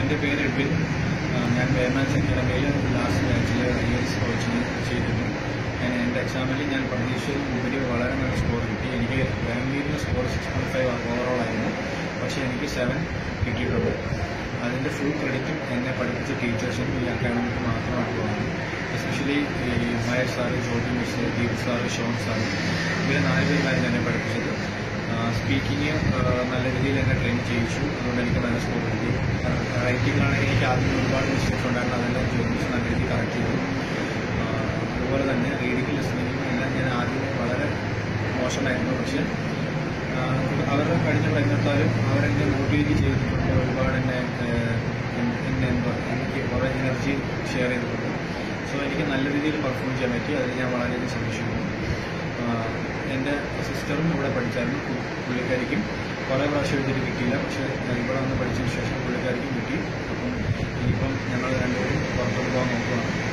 എൻ്റെ പേര് എഡ്വിൻ ആ, ഞാൻ ബേമാൻസ് അക്കാഡമിയിൽ ലാസ്റ്റ് ബാച്ചിൽ ഐ എസ് കോച്ചിങ് ചെയ്തിരുന്നു ഞാൻ എൻ്റെ എക്സാമിൽ ഞാൻ പ്രതീക്ഷയിൽ ഉപരി വളരെ നല്ല സ്കോർ കിട്ടി എനിക്ക് ബാംഗ്ലൂരിന് score six point five overall ആയിരുന്നു പക്ഷേ എനിക്ക് സെവൻ കിട്ടിയിട്ടുണ്ട് അതിൻ്റെ ഫുൾ ക്രെഡിറ്റും എന്നെ പഠിപ്പിച്ച ടീച്ചേഴ്സിനും ഈ അക്കാഡമിക്ക് മാത്രമായിട്ടുള്ളതാണ് എസ്പെഷ്യലി ഈ Mahesh sir Jyothi miss Deep sir Sean sir ഇവരെ നാല് പേരിലായിരുന്നു എന്നെ പഠിപ്പിച്ചത് സ്പീക്കിങ് നല്ല രീതിയിൽ എന്നെ ട്രെയിൻ ചെയ്യിച്ചു അതുകൊണ്ട് എനിക്ക് നല്ല സ്കോർ കിട്ടി റൈറ്റിംഗിലാണെങ്കിൽ എനിക്ക് ആദ്യം ഒരുപാട് മിസ്റ്റേക്സ് ഉണ്ടായിരുന്നു അതെല്ലാം ജ്യോതിസ് നല്ല രീതിയിൽ കറക്റ്റ് ചെയ്തു ആ, അതുപോലെ തന്നെ റീഡിംഗ് ലിസണിങ്ങും എല്ലാം ഞാൻ ആദ്യം വളരെ മോശമായിരുന്നു പക്ഷേ ആ, അവരുടെ കഴിഞ്ഞ പ്രയത്നത്താലും അവരെന്നെ മോട്ടിവേറ്റ് ചെയ്തിട്ടുണ്ട് ഒരുപാട് എന്നെ ഏഹ്, എൻ- എന്നെ എന്താ എനിക്ക് കുറേ എനർജി ഷെയർ ചെയ്തിട്ടുണ്ട് സോ എനിക്ക് നല്ല രീതിയിൽ പെർഫോം ചെയ്യാൻ പറ്റി അതിൽ ഞാൻ വളരെയധികം സന്തോഷിക്കുന്നു ആഹ്, എൻ്റെ സിസ്റ്ററും ഇവിടെ പഠിച്ചായിരുന്നു പു- പുള്ളിക്കാരിക്കും കുറേ പ്രാവശ്യം എഴുതിയിട്ട് കിട്ടിയില്ല പക്ഷേ ഇവിടെ വന്ന് പഠിച്ചതിന് ശേഷം പുള്ളിക്കാരിക്കും കിട്ടി അപ്പം ഇനിയിപ്പം ഞങ്ങൾ രണ്ടുപേരും പുറത്തോട്ട് പോകാൻ നോക്കുകയാണ്